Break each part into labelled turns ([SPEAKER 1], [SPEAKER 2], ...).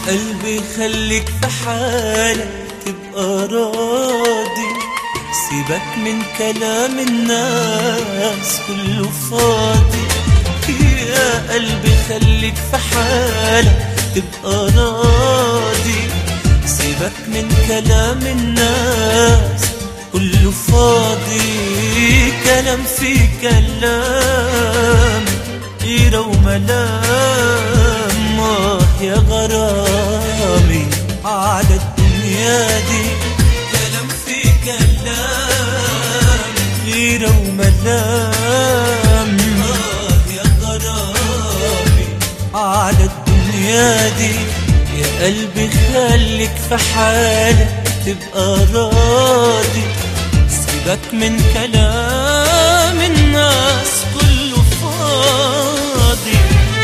[SPEAKER 1] قلبي خليك في حالك تبقى راضي سيبك من كلام الناس كله فاضي يا قلبي خليك في حالك تبقى راضي سيبك من كلام الناس كله فاضي كلام في كلام غيرة وملام آه يا غرامي على الدنيا دي كلام في كلام غيرة وملام آه يا غرامي على الدنيا دي يا قلبي خليك في حالك تبقى راضي سيبك من كلام الناس كله فاضي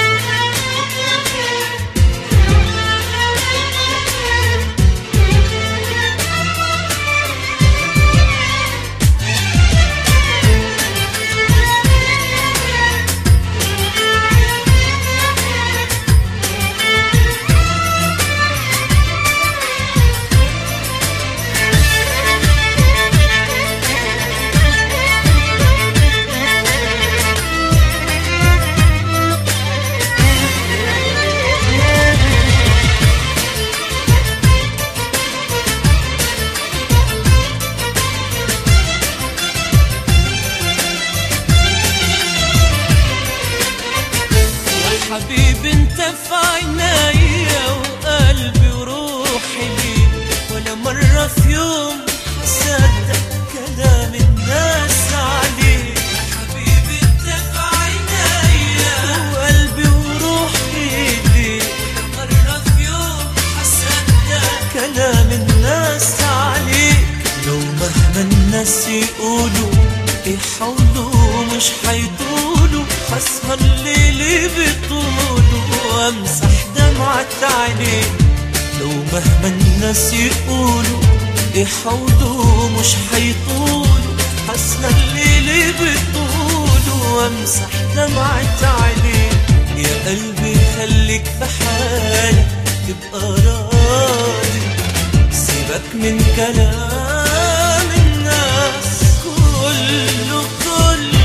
[SPEAKER 1] يا حبيبي انت في عينيا وقلبي وروحي ليك ولا مرة في يوم صدق كلام الناس عليك يا حبيبي انت في عينيا وقلبي وروحي ليك ولا مرة في يوم صدق كلام الناس عليك لو مهما الناس يقولوا يحاولوا مش حيطولوا حسهر الليل بطوله وامسح دمعة عينيك لو مهما الناس يقولوا يحاولوا مش حيطولوا حسهر الليل بطوله وامسح دمعة عينيك يا قلبي خليك في حالك تبقى راضي سيبك من كلام الناس كله كله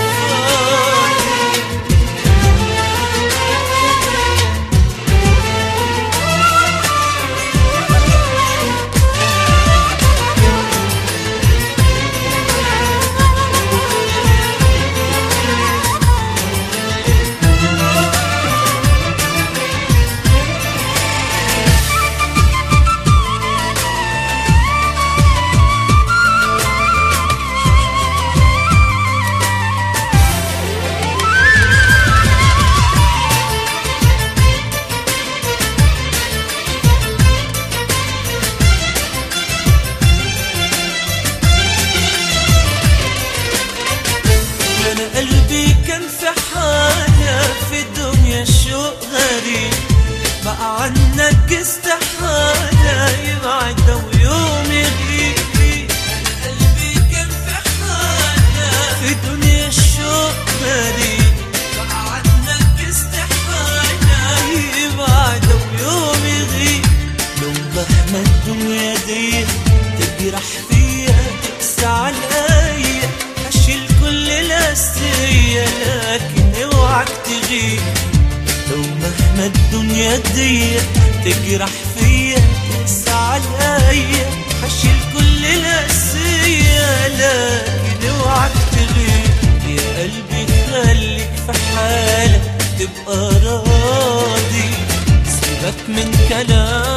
[SPEAKER 1] فاضي انا قلبي كان في حالة في الدنيا شوق غريب بقى عنك استحالة يبعد ويوم يغيب انا قلبي كان في حالة في الدنيا الشوق غريب بقى عنك استحالة يبعد ويوم يغيب لو مهما الدنيا دي تجرح فيا تقسى عليا هشيل كل الاسية لكن اوعك تغيب لو مهما الدنيا دي تجرح فيا تقسى عليا هشيل كل الاسية لكن اوعك تغيب يا قلبي خليك في حالك تبقى راضي سيبك من كلام